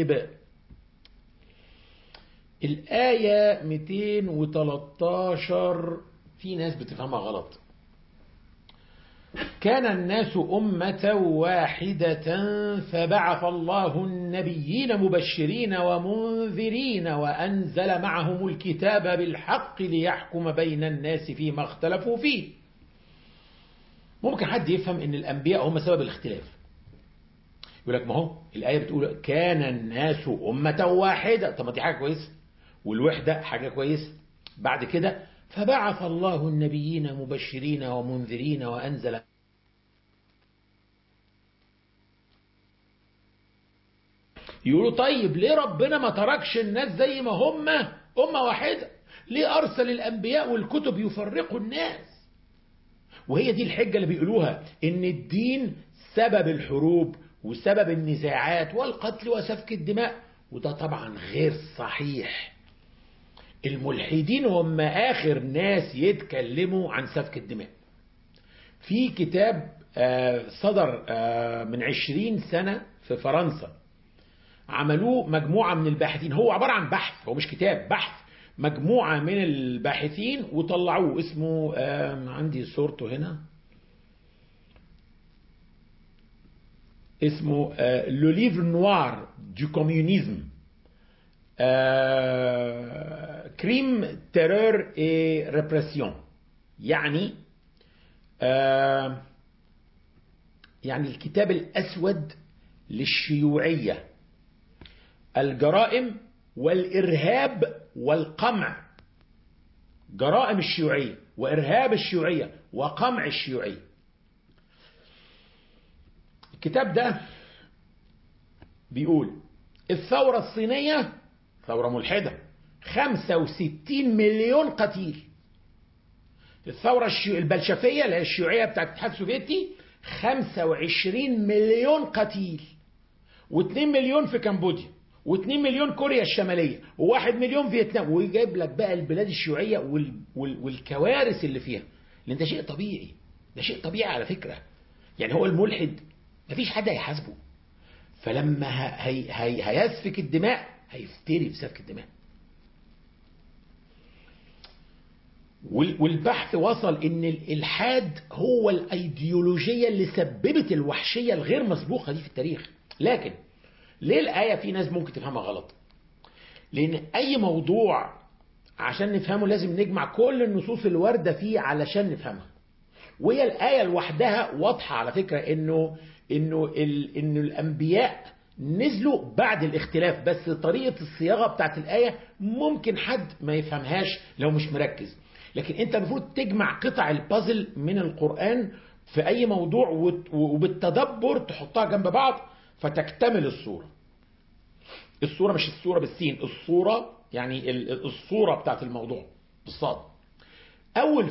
طيب الآية 213 في ناس بتفهمها غلط كان الناس أمة واحدة فبعث الله النبيين مبشرين ومنذرين وأنزل معهم الكتاب بالحق ليحكم بين الناس فيما اختلفوا فيه ممكن حد يفهم ان الأنبياء هم سبب الاختلاف يقول لك ما هو الآية بتقول كان الناس أمة واحدة طب ما دي حاجة كويسة والوحدة حاجة كويسة بعد كده فبعث الله النبيين مبشرين ومنذرين وأنزل يقولوا طيب ليه ربنا ما تركش الناس زي ما هم أمة واحدة ليه أرسل الأنبياء والكتب يفرقوا الناس وهي دي الحجة اللي بيقولوها إن الدين سبب الحروب وسبب النزاعات والقتل وسفك الدماء وده طبعا غير صحيح الملحدين هم آخر ناس يتكلموا عن سفك الدماء في كتاب صدر من عشرين سنة في فرنسا عملوه مجموعة من الباحثين هو عبارة عن بحث هو مش كتاب بحث مجموعة من الباحثين وطلعوه اسمه عندي صورته هنا اسمه لو ليفر نوار دو كوميونيزم كريم تيرور اي ريبريسيون يعني آه يعني الكتاب الأسود للشيوعية الجرائم والإرهاب والقمع جرائم الشيوعية وإرهاب الشيوعية وقمع الشيوعية الكتاب ده بيقول الثورة الصينية ثورة ملحدة 65 مليون قتيل الثورة البلشفية اللي هي الشيوعية بتاعت الاتحاد السوفيتي 25 مليون قتيل و2 مليون في كمبوديا و2 مليون كوريا الشمالية و1 مليون فيتنام ويجيب لك بقى البلاد الشيوعية وال... وال... والكوارث اللي فيها لان ده شيء طبيعي ده شيء طبيعي على فكرة يعني هو الملحد مفيش حد هيحاسبه فلما هي... هي... هيسفك الدماء هيفتري في سفك الدماء والبحث وصل ان الالحاد هو الايديولوجيه اللي سببت الوحشيه الغير مسبوقه دي في التاريخ لكن ليه الايه في ناس ممكن تفهمها غلط لان اي موضوع عشان نفهمه لازم نجمع كل النصوص الوارده فيه علشان نفهمها وهي الايه لوحدها واضحه على فكره انه انه ال انه الانبياء نزلوا بعد الاختلاف بس طريقه الصياغه بتاعت الايه ممكن حد ما يفهمهاش لو مش مركز لكن انت المفروض تجمع قطع البازل من القرآن في اي موضوع وبالتدبر تحطها جنب بعض فتكتمل الصورة الصورة مش الصورة بالسين الصورة يعني الصورة بتاعت الموضوع بالصاد اول